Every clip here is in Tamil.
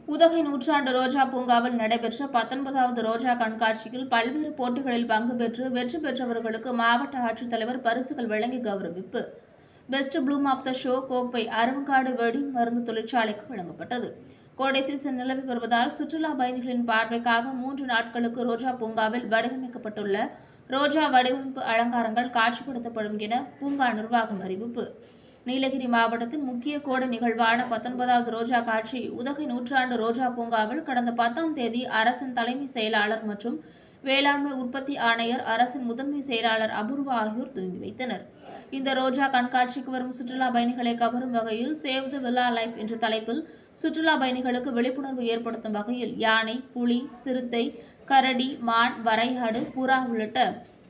உதகை நூற்றாண்டு ரோஜா பூங்காவில் நடைபெற்ற பத்தொன்பதாவது ரோஜா கண்காட்சியில் பல்வேறு போட்டிகளில் பங்கு பெற்று வெற்றி பெற்றவர்களுக்கு மாவட்ட ஆட்சித்தலைவர் பரிசுகள் வழங்கி கௌரவிப்பு best bloom of the show கோப்பை அருவங்காடு வெடி மருந்து தொழிற்சாலைக்கு வழங்கப்பட்டது கோடை சீசன் நிலவி வருவதால் சுற்றுலா பயணிகளின் பார்வைக்காக மூன்று நாட்களுக்கு ரோஜா பூங்காவில் வடிவமைக்கப்பட்டுள்ள ரோஜா வடிவமைப்பு அலங்காரங்கள் காட்சிப்படுத்தப்படும் என பூங்கா நிர்வாகம் அறிவிப்பு நீலகிரி மாவட்டத்தின் முக்கிய கோடை நிகழ்வான பத்தொன்பதாவது ரோஜா காட்சி உதகை நூற்றாண்டு ரோஜா பூங்காவில் கடந்த பத்தாம் தேதி அரசின் தலைமை செயலாளர் மற்றும் வேளாண்மை உற்பத்தி ஆணையர் அரசின் முதன்மை செயலாளர் அபூர்வா ஆகியோர் துவங்கி வைத்தனர் இந்த ரோஜா கண்காட்சிக்கு வரும் சுற்றுலா பயணிகளை கவரும் வகையில் சேவ் த வில்லா லைஃப் என்ற தலைப்பில் சுற்றுலா பயணிகளுக்கு விழிப்புணர்வு ஏற்படுத்தும் வகையில் யானை புலி சிறுத்தை கரடி மான் வரையாடு புறா உள்ளிட்ட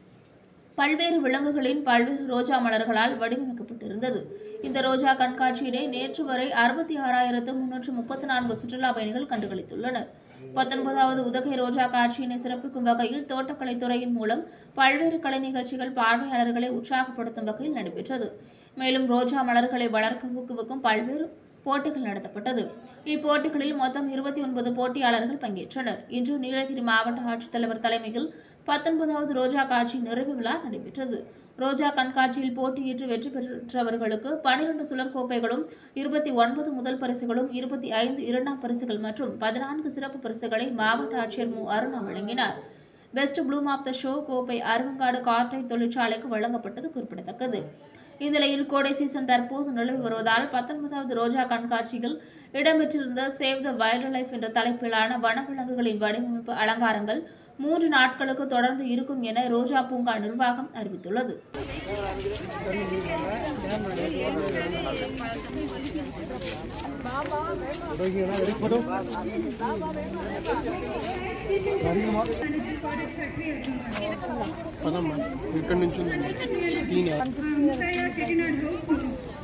பல்வேறு விலங்குகளின் பல்வேறு ரோஜா மலர்களால் வடிவமைக்கப்பட்டிருந்தது இந்த ரோஜா கண்காட்சியினை நேற்று வரை அறுபத்தி ஆறாயிரத்து முன்னூற்று முப்பத்தி நான்கு சுற்றுலா பயணிகள் கண்டுகளித்துள்ளனர் பத்தொன்பதாவது உதகை ரோஜா காட்சியினை சிறப்பிக்கும் வகையில் தோட்டக்கலைத்துறையின் மூலம் பல்வேறு கலை நிகழ்ச்சிகள் பார்வையாளர்களை உற்சாகப்படுத்தும் வகையில் நடைபெற்றது மேலும் ரோஜா மலர்களை வளர்க்க ஊக்குவிக்கும் பல்வேறு போட்டிகள் நடத்தப்பட்டது இப்போட்டிகளில் மொத்தம் இருபத்தி ஒன்பது போட்டியாளர்கள் பங்கேற்றனர் இன்று நீலகிரி மாவட்ட ஆட்சித்தலைவர் தலைமையில் பத்தொன்பதாவது ரோஜா காட்சி நிறைவு விழா நடைபெற்றது ரோஜா கண்காட்சியில் போட்டியிட்டு வெற்றி பெற்றவர்களுக்கு பனிரெண்டு சுழற்கோப்பைகளும் இருபத்தி ஒன்பது முதல் பரிசுகளும் இருபத்தி ஐந்து இரண்டாம் பரிசுகள் மற்றும் பதினான்கு சிறப்பு பரிசுகளை மாவட்ட ஆட்சியர் மு அருணா வழங்கினார் best bloom of the show கோப்பை அருவங்காடு கார்டைட் தொழிற்சாலைக்கு வழங்கப்பட்டது குறிப்பிடத்தக்கது இந்நிலையில் கோடை சீசன் தற்போது நிலவி வருவதால் பத்தொன்பதாவது ரோஜா கண்காட்சியில் இடம்பெற்றிருந்த சேவ் த வைல்ட் லைஃப் என்ற தலைப்பிலான வனவிலங்குகளின் வடிவமைப்பு அலங்காரங்கள் மூன்று நாட்களுக்கு தொடர்ந்து இருக்கும் என ரோஜா பூங்கா நிர்வாகம் அறிவித்துள்ளது పదమ్మా ఇక్కడ నుంచి ఉంది. తీనే ముత్తయ్య చెట్టినాడు హౌస్